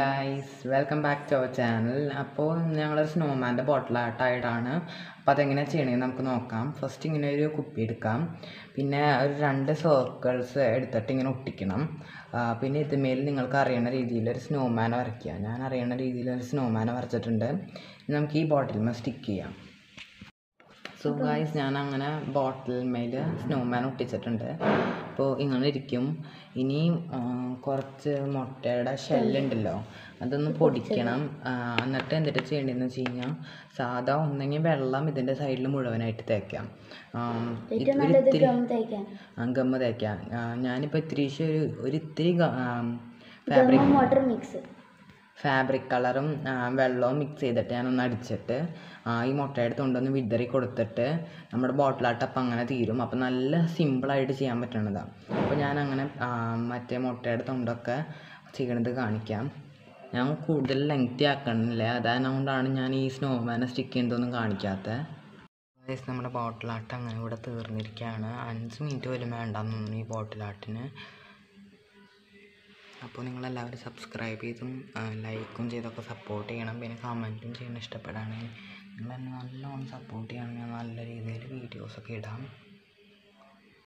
guys welcome back to our channel അപ്പോൾ ഞങ്ങളൊരു സ്നോമാൻ്റെ ബോട്ടിൽ ആർട്ടായിട്ടാണ് അപ്പോൾ അതെങ്ങനെയാണ് ചെയ്യണമെന്ന് നമുക്ക് നോക്കാം ഫസ്റ്റ് ഇങ്ങനെ ഒരു കുപ്പി എടുക്കാം പിന്നെ ഒരു രണ്ട് സർക്കിൾസ് എടുത്തിട്ട് ഇങ്ങനെ ഒട്ടിക്കണം ആ, പിന്നെ ഇതുമേൽ നിങ്ങൾക്ക് അറിയുന്ന രീതിയിൽ ഒരു സ്നോമാനെ വരയ്ക്കുക ഞാൻ അറിയുന്ന രീതിയിൽ ഒരു സ്നോമാനെ വരച്ചിട്ടുണ്ട് ഇനി നമുക്ക് ഈ ബോട്ടിൽ സ്റ്റിക്ക് ചെയ്യാം സോ ഗായ്സ് ഞാൻ അങ്ങനെ ബോട്ടിൽ മേൽ സ്നോമാൻ ഒട്ടിച്ചിട്ടുണ്ട് അപ്പോൾ ഇങ്ങനെ ഇരിക്കും ഇനി ആ, കുറച്ച് മുട്ടയുടെ ഷെല്ലുണ്ടല്ലോ അതൊന്ന് പൊടിക്കണം ആ, എന്നിട്ട് എന്തിട്ട് ചെയ്യേണ്ടതെന്ന് വെച്ച് കഴിഞ്ഞാൽ സാധാ ഒന്നെങ്കിൽ വെള്ളം ഇതിൻ്റെ സൈഡിൽ മുഴുവനായിട്ട് തേക്കാം ആ, ഇത് ഏറ്റവും ഒരു നല്ലത് ഇത്തിരി ഗം തേക്കാൻ ആ, ഗമ്മ് തേക്കാം ആ, ഞാനിപ്പോൾ ഇത്തിരി ഒരു ഒരു ഇത്തിരി ഫാബ്രിക് ഗമ്മും വാട്ടർ മിക്സ് ഫാബ്രിക് കളറും ആ, വെള്ളവും മിക്സ് ചെയ്തിട്ട് ഞാനൊന്ന് അടിച്ചിട്ട് ആ, ഈ മുട്ടയുടെ തൊണ്ടൊന്ന് വിതറി കൊടുത്തിട്ട് നമ്മുടെ ബോട്ടിലാട്ടപ്പം അങ്ങനെ തീരും അപ്പോൾ നല്ല സിമ്പിളായിട്ട് ചെയ്യാൻ പറ്റണതാണ് അപ്പോൾ ഞാൻ അങ്ങനെ ആ, മറ്റേ മുട്ടയുടെ തൊണ്ടൊക്കെ ചെയ്യണത് കാണിക്കാം ഞാൻ കൂടുതൽ ലെങ്തി ആക്കണില്ല അതുകൊണ്ടാണ് ഞാൻ ഈ സ്നോമാനെ സ്റ്റിക്ക് ചെയ്യുന്നതൊന്നും കാണിക്കാത്തത് ഗൈസ് നമ്മുടെ ബോട്ടിലാട്ടം അങ്ങനെ ഇവിടെ തീർന്നിരിക്കുകയാണ് അഞ്ച് മിനിറ്റ് പോലും വേണ്ടെന്ന് തോന്നുന്നു ഈ ബോട്ടിലാട്ടിന് അപ്പോൾ നിങ്ങളെല്ലാവരും സബ്സ്ക്രൈബ് ചെയ്തും ലൈക്കും ചെയ്തൊക്കെ സപ്പോർട്ട് ചെയ്യണം പിന്നെ കമൻറ്റും ചെയ്യണം ഇഷ്ടപ്പെടുകയാണെങ്കിൽ നിങ്ങൾ എന്നെ നല്ലോണം സപ്പോർട്ട് ചെയ്യണമെങ്കിൽ ഞാൻ നല്ല രീതിയിൽ വീഡിയോസൊക്കെ ഇടാം